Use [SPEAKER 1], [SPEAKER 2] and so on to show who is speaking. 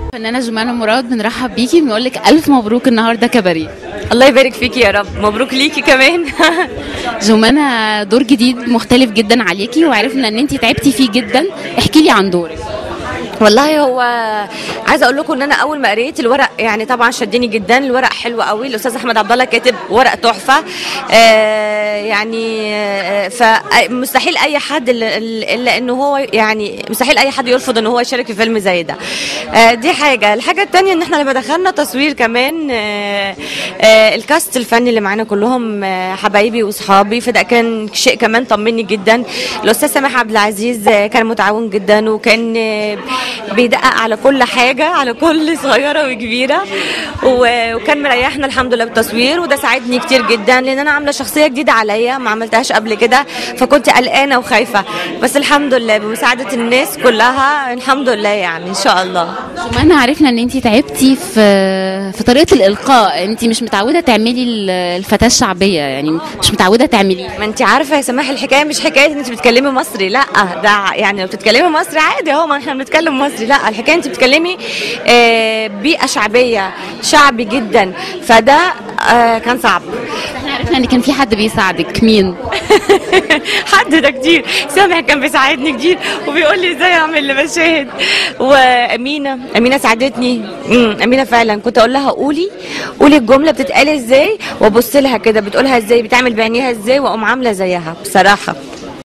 [SPEAKER 1] فنانة جمانة مراد بنرحب بيكي بنقول لك ألف مبروك النهاردة كباريه
[SPEAKER 2] الله يبارك فيكي يا رب مبروك ليكي كمان
[SPEAKER 1] جمانة دور جديد مختلف جدا عليكي وعرفنا ان انت تعبتي فيه جدا احكي لي عن دورك
[SPEAKER 2] والله هو عايزه اقول لكم ان انا اول ما قريت الورق يعني طبعا شدني جدا الورق حلو قوي الاستاذ احمد عبد الله كاتب ورق تحفه آه يعني آه فمستحيل اي حد الا إلا انه هو يعني مستحيل اي حد يرفض ان هو يشارك في فيلم زي ده آه دي حاجه الحاجه الثانيه ان احنا لما دخلنا تصوير كمان آه آه الكاست الفني اللي معانا كلهم آه حبايبي واصحابي فده كان شيء كمان طمني جدا الاستاذ سامح عبد العزيز آه كان متعاون جدا وكان آه بيدقق على كل حاجه على كل صغيره وكبيره و- وكان مريحنا الحمد لله بالتصوير وده ساعدني كتير جدا لان انا عامله شخصيه جديده عليا ما عملتهاش قبل كده فكنت قلقانه وخايفه بس الحمد لله بمساعده الناس كلها الحمد لله يعني ان شاء الله
[SPEAKER 1] جمانة عرفنا ان انت تعبتي في في طريقة الإلقاء انت مش متعودة تعملي ال- الفتاة الشعبية يعني مش متعودة تعمليه
[SPEAKER 2] ما انت عارفه يا سماح الحكايه مش حكايه ان انت بتتكلمي مصري لا ده يعني لو بتتكلمي مصري عادي اهو ما احنا بنتكلم مصري لا الحكايه انت بتتكلمي آه، بيئه شعبيه شعبي جدا فده آه، كان صعب
[SPEAKER 1] احنا عرفنا ان كان في حد بيساعدك مين
[SPEAKER 2] حد ده كتير سامح كان بيساعدني كتير وبيقول لي ازاي اعمل المشاهد وامينه امينه ساعدتني امم امينه فعلا كنت اقول لها قولي قولي الجمله بتتقال ازاي وابص لها كده بتقولها ازاي بتعمل بعينيها ازاي واقوم عامله زيها بصراحه